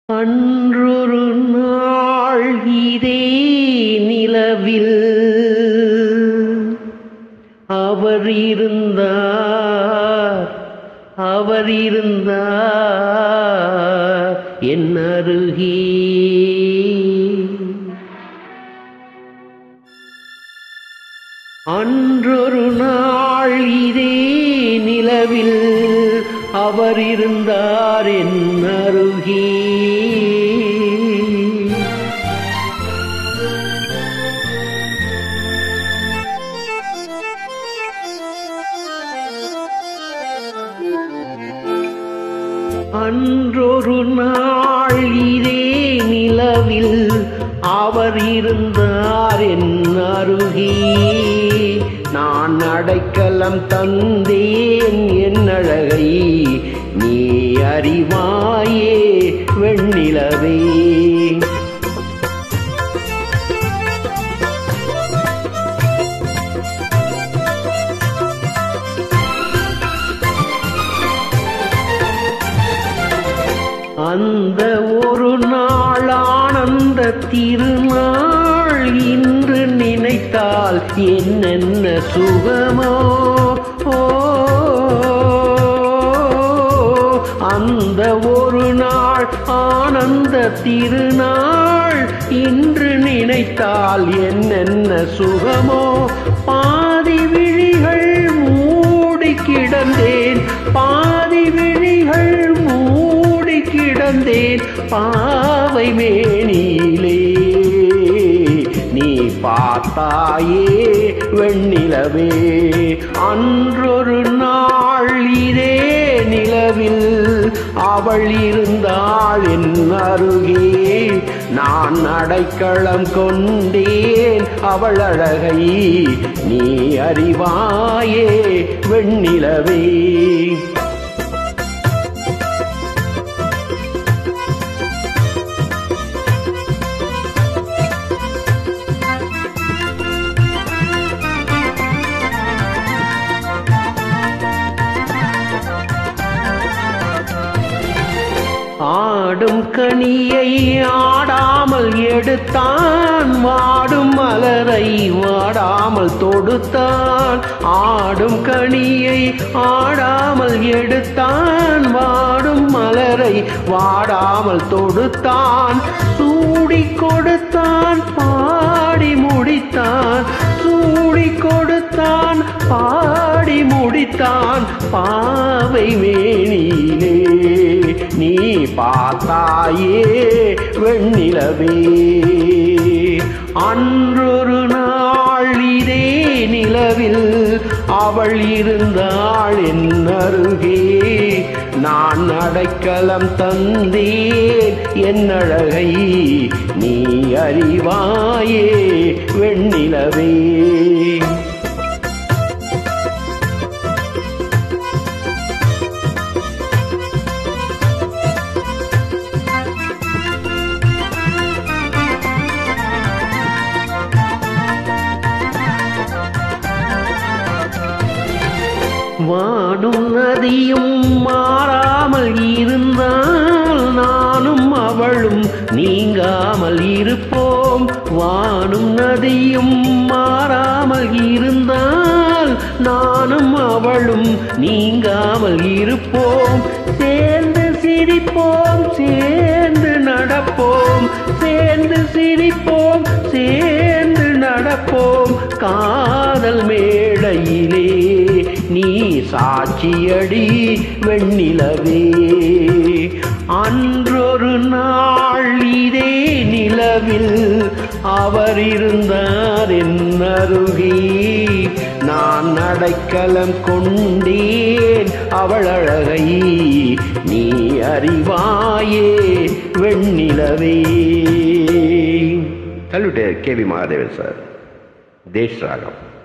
அன்றொரு நாள் இதே நிலவில் அவர் இருந்தார் அவர் இருந்தார் என் அருகே அன்றொரு நாள் இதே நிலவில் அவர் இருந்தார் என் அருகே அன்றொரு நாள் இதே நிலவில் அவர் இருந்தார் என் அருகே நான் அடைக்கலம் தந்தேன் என் அழகை நீ அறிவாயே வெண்ணிலவே அந்த ஒரு நாள் ஆனந்த திருநாள் இன்று நினைத்தால் என்னென்ன சுகமோ ஓ, அந்த ஒரு நாள் ஆனந்த திருநாள் இன்று நினைத்தால் என்னென்ன சுகமோ பாதி விழிகள் மூடி கிடந்தேன் பாதி விழிகள் மூடி கிடந்தேன் பாவை மேனிலே நீ பார்த்தாயே வெண்ணிலவே அன்றொரு நாள் இதே நிலவில் அவள் இருந்தாள் என் அருகே நான் அடைக்கலம் கொண்டேன் அவள் அழகை நீ அறிவாயே வெண்ணிலவே ஆடும் கனியை ஆடாமல் எடுத்தான் வாடும் மலரை வாடாமல் தொடுத்தான் ஆடும் கனியை ஆடாமல் எடுத்தான் வாடும் மலரை வாடாமல் தொடுத்தான் சூடி கொடுத்தான் பாடி முடித்தான் சூடி கொடுத்தான் பாடி முடித்தான் பாவை மேனிலே நீ பார்த்தாயே வெண்ணிலவே அன்றொரு நாள் இதே நிலவில் அவள் இருந்தாள் என் அருகே நான் அடைக்கலம் தந்தேன் என் அழகை நீ அறிவாயே வெண்ணிலவே வாடும் நதியும் மாறாமல் இருந்தால் நானும் அவளும் நீங்காமல் இருப்போம் வானும் நதியும் மாறாமல் இருந்தால் நானும் அவளும் நீங்காமல் இருப்போம் சேர்ந்து சிரிப்போம் சேர்ந்து நடப்போம் சேர்ந்து சிரிப்போம் சேர்ந்து நடப்போம் காதல் மேடையிலே நீ சாட்சியடி வெண்ணிலவே அன்றொரு நாள் இதே நிலவில் அவர் இருந்தார் என் அருகே நான் அடைக்கலம் கொண்டேன் அவள் அழகை நீ அறிவாயே வெண்ணிலவே salute KV Mahadevan sir Desh ராகம்